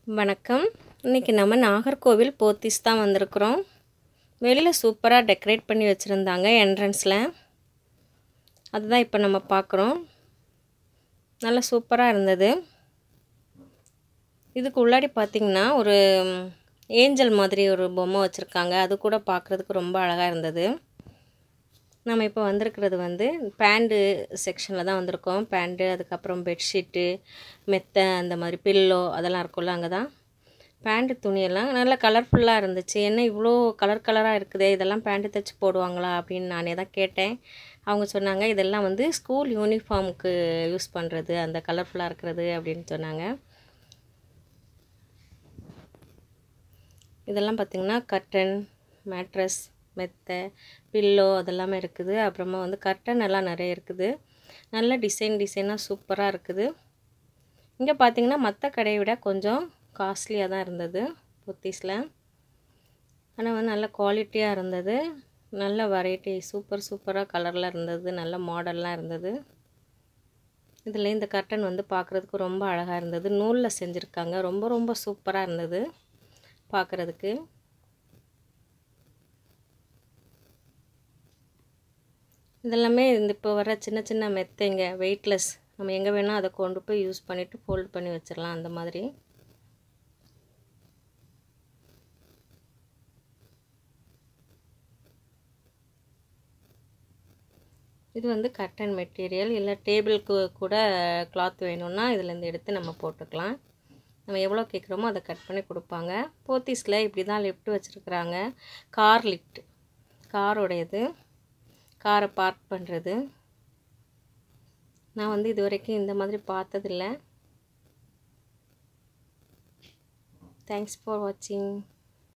வணக்கம் இன்றைக்கி நம்ம நாகர்கோவில் போத்தீஸ் தான் வந்திருக்கிறோம் வெளியில் சூப்பராக டெக்கரேட் பண்ணி வச்சுருந்தாங்க என்ட்ரன்ஸில் அதுதான் இப்போ நம்ம பார்க்குறோம் நல்லா சூப்பராக இருந்தது இதுக்கு உள்ளாடி பார்த்திங்கன்னா ஒரு ஏஞ்சல் மாதிரி ஒரு பொம்மை வச்சுருக்காங்க அது கூட பார்க்குறதுக்கு ரொம்ப அழகாக இருந்தது நம்ம இப்போ வந்திருக்கிறது வந்து பேண்டு செக்ஷனில் தான் வந்திருக்கோம் பேண்டு அதுக்கப்புறம் பெட்ஷீட்டு மெத்தை அந்த மாதிரி பில்லோ அதெல்லாம் இருக்கும்ல அங்கே தான் பேண்டு துணியெல்லாம் நல்லா கலர்ஃபுல்லாக இருந்துச்சு என்ன இவ்வளோ கலர் கலராக இருக்குதே இதெல்லாம் பேண்டு தைச்சி போடுவாங்களா அப்படின்னு நானே தான் கேட்டேன் அவங்க சொன்னாங்க இதெல்லாம் வந்து ஸ்கூல் யூனிஃபார்முக்கு யூஸ் பண்ணுறது அந்த கலர்ஃபுல்லாக இருக்கிறது அப்படின்னு சொன்னாங்க இதெல்லாம் பார்த்திங்கன்னா கர்டன் மேட்ரஸ் மெத்தை பில்லோ அதெல்லாமே இருக்குது அப்புறமா வந்து கர்டன் எல்லாம் நிறைய இருக்குது நல்ல டிசைன் டிசைனாக சூப்பராக இருக்குது இங்கே பார்த்திங்கன்னா மற்ற கடையை விட கொஞ்சம் காஸ்ட்லியாக தான் இருந்தது புத்தீஸில் ஆனால் வந்து நல்ல குவாலிட்டியாக இருந்தது நல்ல வெரைட்டி சூப்பர் சூப்பராக கலரில் இருந்தது நல்ல மாடல்லாம் இருந்தது இதில் இந்த கர்டன் வந்து பார்க்குறதுக்கு ரொம்ப அழகாக இருந்தது நூலில் செஞ்சுருக்காங்க ரொம்ப ரொம்ப சூப்பராக இருந்தது பார்க்குறதுக்கு இதெல்லாமே இந்த இப்போ வர சின்ன சின்ன மெத்தைங்க வெயிட்லெஸ் நம்ம எங்கே வேணால் அதை கொண்டு போய் யூஸ் பண்ணிவிட்டு ஃபோல்ட் பண்ணி வச்சிடலாம் அந்த மாதிரி இது வந்து கட்டன் மெட்டீரியல் இல்லை டேபிளுக்கு கூட கிளாத் வேணும்னா இதுலேருந்து எடுத்து நம்ம போட்டுக்கலாம் நம்ம எவ்வளோ கேட்குறோமோ அதை கட் பண்ணி கொடுப்பாங்க போத்தீஸில் இப்படி தான் லிஃப்ட் வச்சுருக்குறாங்க கார் லிஃப்ட் காரோடையது காரை பார்க் பண்ணுறது நான் வந்து இது வரைக்கும் இந்த மாதிரி பார்த்ததில்ல தேங்க்ஸ் ஃபார் வாட்சிங்